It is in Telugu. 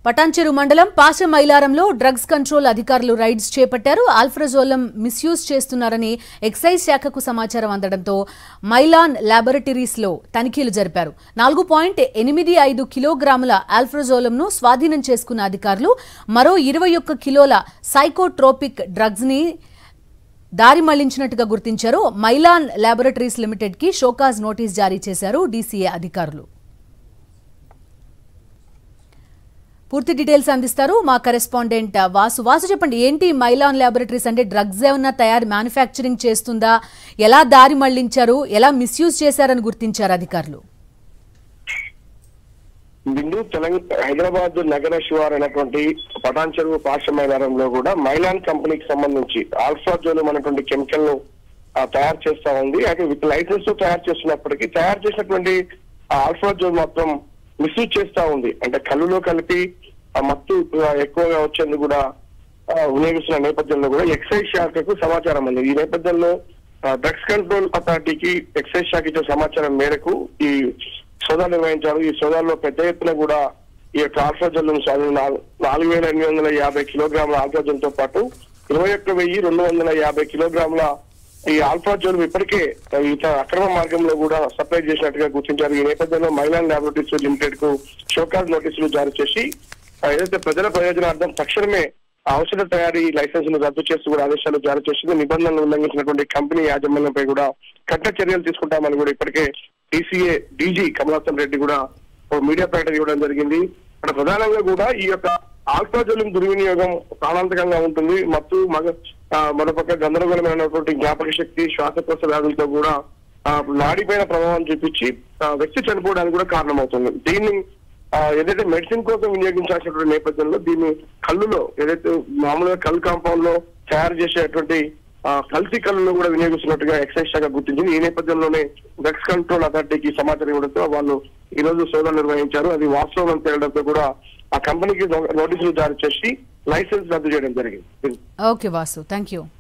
పటాన్చెరు మండలం పాశ మైలారంలో డ్రగ్స్ కంట్రోల్ అధికారులు రైడ్స్ చేపట్టారు ఆల్ఫ్రజోలం మిస్యూజ్ చేస్తున్నారని ఎక్సైజ్ శాఖకు సమాచారం అందడంతో మైలాన్ ల్యాబొరేటరీస్లో తనిఖీలు జరిపారు నాలుగు పాయింట్ ఎనిమిది ఐదు కిలోగ్రాముల ఆల్ఫ్రజోలంను స్వాధీనం చేసుకున్న అధికారులు మరో ఇరవై ఒక్క కిలోల సైకోట్రోపిక్ డ్రగ్స్ ని దారి మళ్లించినట్టుగా గుర్తించారు మైలాన్ ల్యాబొరేటరీస్ లిమిటెడ్ కి షోకాజ్ నోటీస్ జారీ చేశారు డీసీఏ అధికారులు పూర్తి డీటెయిల్స్ అందిస్తారు మా కరెస్పాండెంట్ వాసు వాసు చెప్పండి ఏంటి మైలాన్ ల్యాబొరేటరీస్ అంటే డ్రగ్స్ ఏమన్నా తయారు మ్యానుఫ్యాక్చరింగ్ చేస్తుందా ఎలా దారి మళ్లించారు ఎలా మిస్యూజ్ చేశారని గుర్తించారు అధికారులు బిందు తెలంగాణ హైదరాబాద్ నగర శివారు అయినటువంటి పటాన్ చెరువు పార్ష మైదానంలో కూడా మైలాన్ కంపెనీకి సంబంధించి ఆల్ఫా జోలం అనేటువంటి కెమికల్ ను ఆ, తయారు చేస్తా ఉంది అయితే విత్ లైసెన్స్ తో తయారు చేస్తున్నప్పటికీ తయారు చేసినటువంటి ఆ ఆల్ఫా జోల్ మాత్రం మిస్యూజ్ చేస్తా ఉంది అంటే కళ్ళులో కలిపి ఆ మత్తు ఆ, ఎక్కువగా వచ్చేందుకు కూడా ఆ, వినియోగిస్తున్న నేపథ్యంలో కూడా ఎక్సైజ్ శాఖకు సమాచారం అంది ఈ నేపథ్యంలో డ్రగ్స్ కంట్రోల్ అథారిటీకి ఎక్సైజ్ శాఖ ఇచ్చిన సమాచారం మేరకు ఈ సోదాలు నిర్వహించారు ఈ సోదాల్లో పెద్ద ఎత్తున కూడా ఈ యొక్క ఆల్ఫాజల్లను స్వాధీనం నాలుగు- నాలుగు వేల ఎనిమిది వందల యాభై కిలోగ్రాముల ఆల్ఫాజల్తో పాటు ఇరవై ఒక్క వెయ్యి రెండు వందల యాభై కిలోగ్రాముల ఈ ఆల్ఫాజోల్ ఇప్పటికే ఇత అక్రమ మార్గంలో కూడా సప్లై చేసినట్టుగా గుర్తించారు ఈ నేపథ్యంలో మైలాన్ ల్యాబొరేటరీస్ లిమిటెడ్ కు షోకాజ్ నోటీసులు జారీ చేసి ఆ, ఏదైతే ప్రజల ప్రయోజనార్థం తక్షణమే ఆ ఔషధ తయారీ లైసెన్స్ ను రద్దు చేస్తూ కూడా ఆదేశాలు జారీ చేసింది నిబంధనలు ఉల్లంఘించినటువంటి కంపెనీ యాజమాన్యంపై కూడా కఠిన చర్యలు తీసుకుంటామని కూడా ఇప్పటికే టీసీఏ డీజీ కమలాసన్ రెడ్డి కూడా ఓ మీడియా ప్రకటన ఇవ్వడం జరిగింది ఇక్కడ ప్రధానంగా కూడా ఈ యొక్క ఆల్ఫాజోలిం దుర్వినియోగం ప్రాణాంతకంగా ఉంటుంది మత్తు మగ ఆ, మరోపక్క గందరగోళమైనటువంటి జ్ఞాపక శక్తి శ్వాసకోశ వ్యాధులతో కూడా ఆ, నాడిపైన ప్రభావం చూపించి ఆ, వ్యక్తి చనిపోవడానికి కూడా కారణమవుతుంది దీన్ని ఆ, ఏదైతే మెడిసిన్ కోసం వినియోగించాల్సినటువంటి నేపథ్యంలో దీన్ని కళ్ళులో ఏదైతే మామూలుగా కళ్ళు కాంపౌండ్ లో తయారు చేసేటువంటి ఆ, కల్తీ కళ్ళులో కూడా వినియోగిస్తున్నట్టుగా ఎక్సైజ్ శాఖ గుర్తించింది ఈ నేపథ్యంలోనే డ్రగ్స్ కంట్రోల్ అథారిటీకి సమాచారం ఇవ్వడంతో వాళ్ళు ఈ రోజు సోదాలు నిర్వహించారు అది వాస్తవం అని తేలడంతో కూడా ఆ కంపెనీకి నో- నోటీసులు జారీ చేసి లైసెన్స్ రద్దు చేయడం జరిగింది ఓకే వాసు థ్యాంక్ యూ